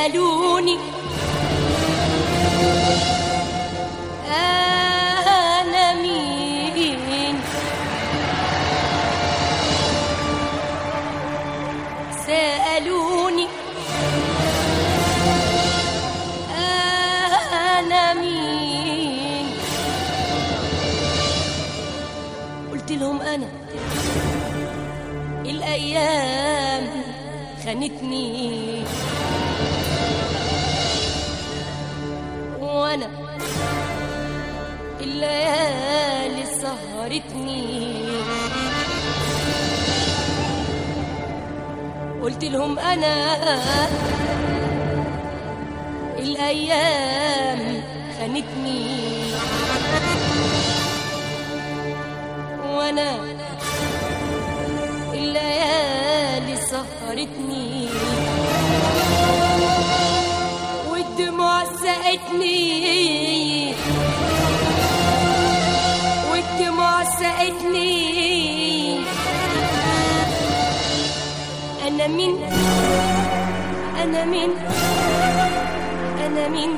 سألوني أنا مين سألوني أنا مين قلت لهم أنا الأيام خانتني وأنا الليالي سهرتني قلت لهم أنا الأيام خانتني وأنا الليالي سهرتني والدموع سقتني والدموع سقتني أنا مين أنا مين أنا مين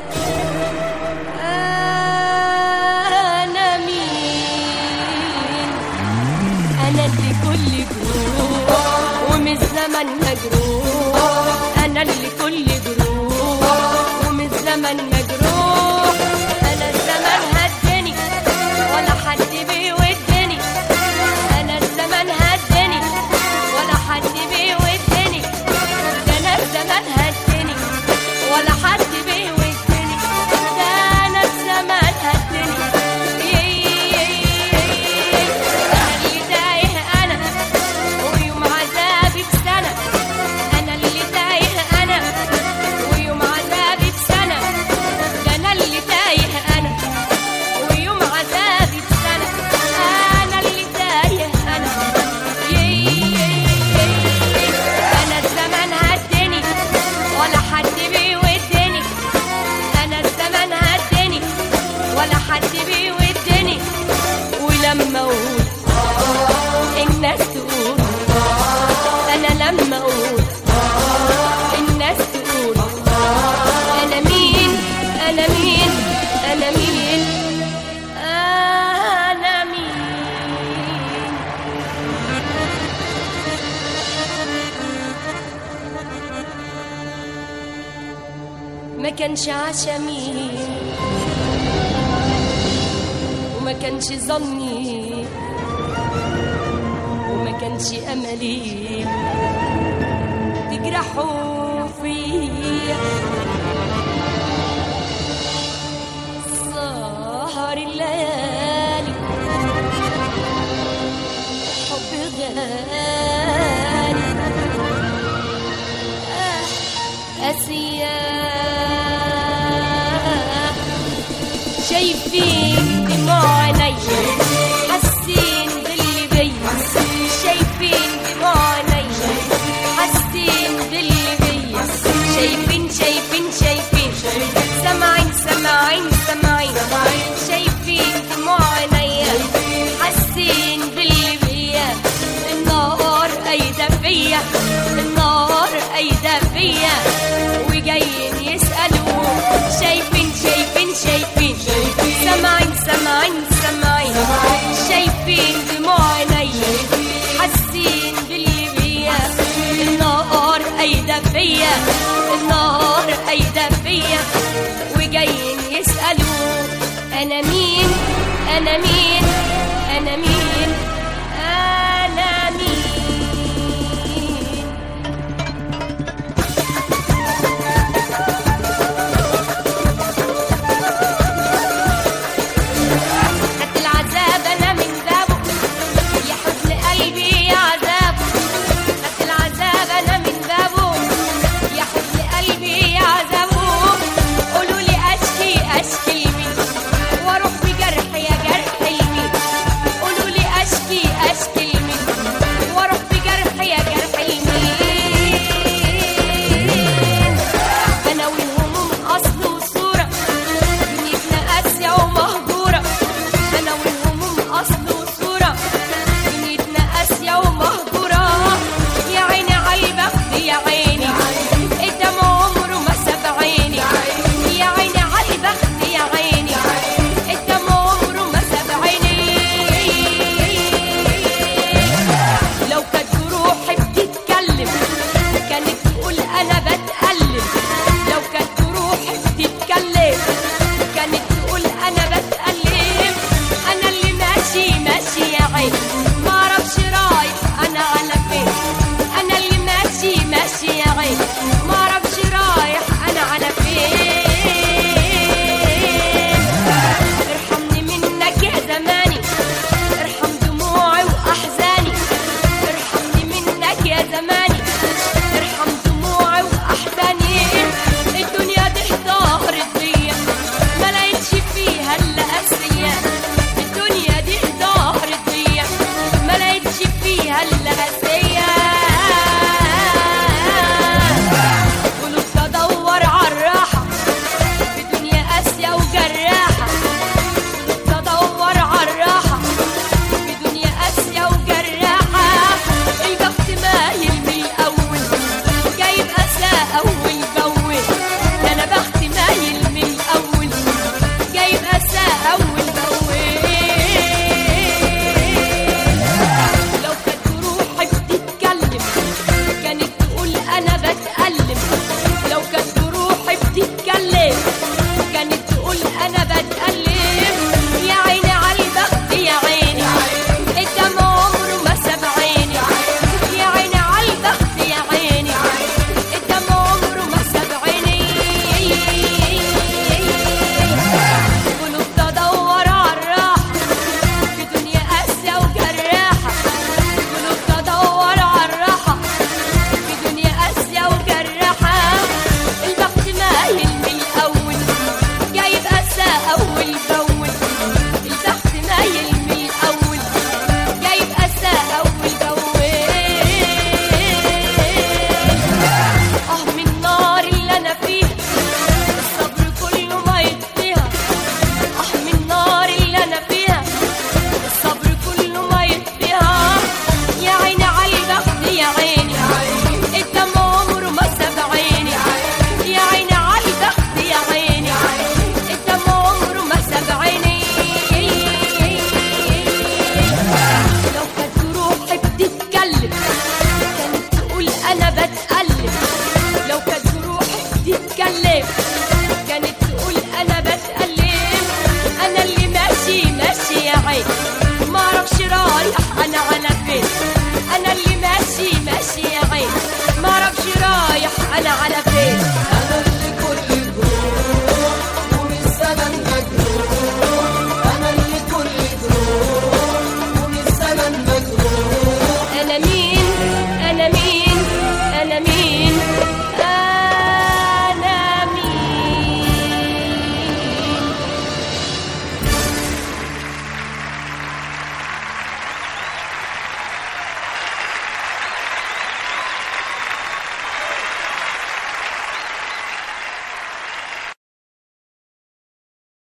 أنا مين أنا اللي كل جروح ومن الزمن مجروح أنا اللي كل جروح ومن الزمن مجروح أنا الزمن هدني ولا حد بيودني أنا الزمن هدني ولا حد بيودني ده أنا الزمن هدني ولا حد بيودني ده أنا الزمن هدني أنا اللي تايه أنا ويوم عذابي بسنة أنا اللي تايه أنا ويوم عذابي بسنة ده أنا اللي تايه أنا ويوم عذابي بسنة أنا اللي تايه أنا أنا الزمن هدني ولا حد بيودني أنا الزمن هدني ولا حد بيودني ولما أقول الناس تقول أنا لما أقول الناس تقول أنا مين أنا مين أنا مين أنا مين ما كانش عشمي وما كانش ظني وما كانش املي تجرحوا فيا سهر الليالي حب غالي أسياء شايفين دموع عيني حاسين باللي بيا شايفين دموع عيني حاسين باللي بيا شايفين شايفين شايفين سامعين سامعين سامعين شايفين دموع عيني حاسين باللي بيا النار قايدة فيا النار قايدة فيا وجايين يسألوا شايفين شايفين شايفين سامعين سامعين